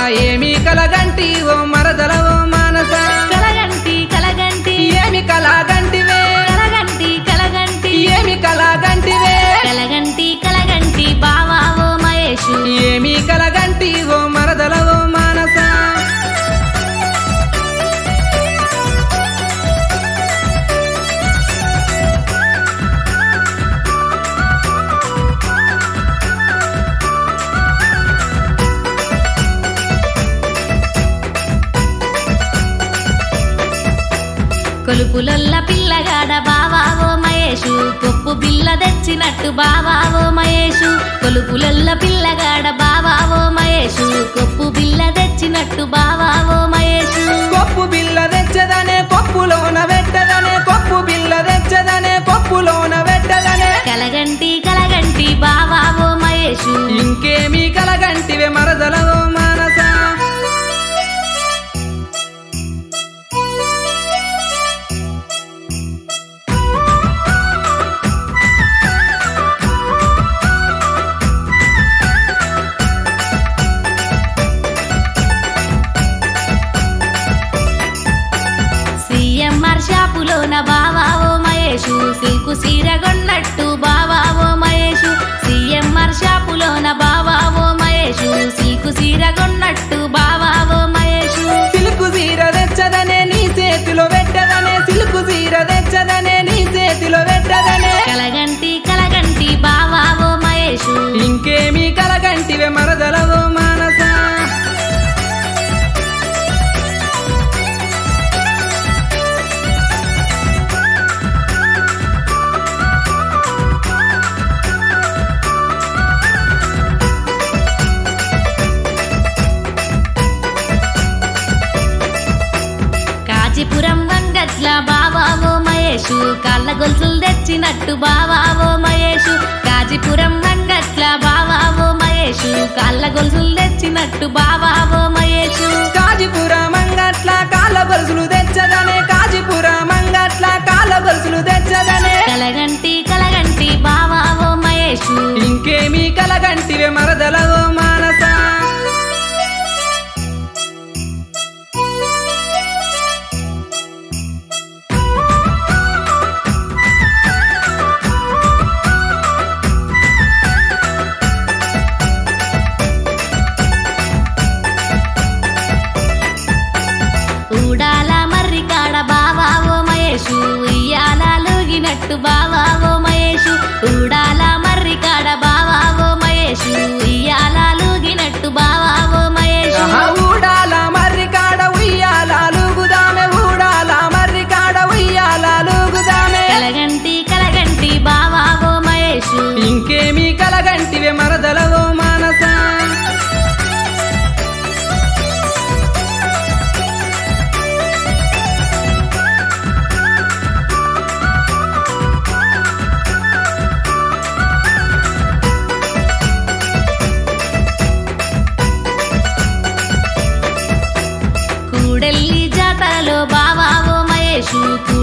ఏమి కలగంటి ఓ మరదల ఓ మానస కలగంటి కలగంటి ఏమి కలగంటివే కలగంటి కలగంటి ఏమి కలగంటివే కలగంటి కలగంటి బావా ఓ మహేషు ఏమి కలగంటి ఓ మరదల ఓ మానస కొలుపులొల్ల పిల్లగాడ బావా ఓ మహేషు కొప్పు బిల్ల తెచ్చినట్టు బావా ఓ మహేషు కొలుపులొల్ల పిల్లగాడ బావా ఓ మహేషు కొప్పు బిల్ల తెచ్చినట్టు బావా ఓ మహేషు కొప్పు బిల్ల తెచ్చదనే కొప్పులోన పెట్టదనే కొప్పు బిల్ల తెచ్చదనే కొప్పులోన పెట్టదనే కలగంటి కలగంటి బావా ఓ మహేషు ఇంకేమి కలగంటివే మరదల ఓ మానస సీఎంఆర్ షాపులోన బావా ఓ మహేషు సిల్కు సీర కొన్నట్టు బావా ఓ మహేషు సీఎంఆర్ షాపులోన బావా ఓ మహేషు సిల్కు సీర కొన్నట్టు బావా ఓ మహేషు సిలుకు సీర తెచ్చదనే నీ చేతిలో పెట్టదనే సిలుకు సీర తెచ్చదనే నీ చేతిలో పెట్టదనే కలగంటి కలగంటి బావా ఓ మహేషు ఇంకేమి కలగంటివే మరదల ఓ మానస కాజీపురం వంగట్ల బావా ఓ మహేషు కాళ్ళ గొలుసులు తెచ్చినట్టు బావా ఓ మహేషు కాజీపురం వంగట్ల బావా ఓ మహేషు కాళ్ళ గొలుసులు తెచ్చినట్టు బావా ఓ మహేషు కాజిపుర మంగట్ల కాళ్ళ గొలుసులు తెచ్చదనే కాజిపుర మంగట్ల కాళ్ళ గొలుసులు తెచ్చదనే కలగంటి కలగంటి బావా ఓ మహేషు ఇంకేమి కలగంటివే మరదల ఓ మానస ఊడాల మర్రి కాడ బావా ఓ మహేషు ఇయ్యాల లూగినట్టు బావా ఓ మహేషు ఊడాల మర్రి కాడ బావా ఓ మహేషు ఇయ్యాల లూగినట్టు బావా ఓ మహేషు ఆహా, ఊడాల మర్రి కాడ ఉయ్యాల లూగుదామె ఊడాల మర్రి కాడ ఉయ్యాల లూగుదామె కలగంటి కలగంటి బావా ఓ మహేషు ఇంకేమి కలగంటివే మరదల ఓ మానస కూడెల్లి జాతరలో బావా ఓ మహేషు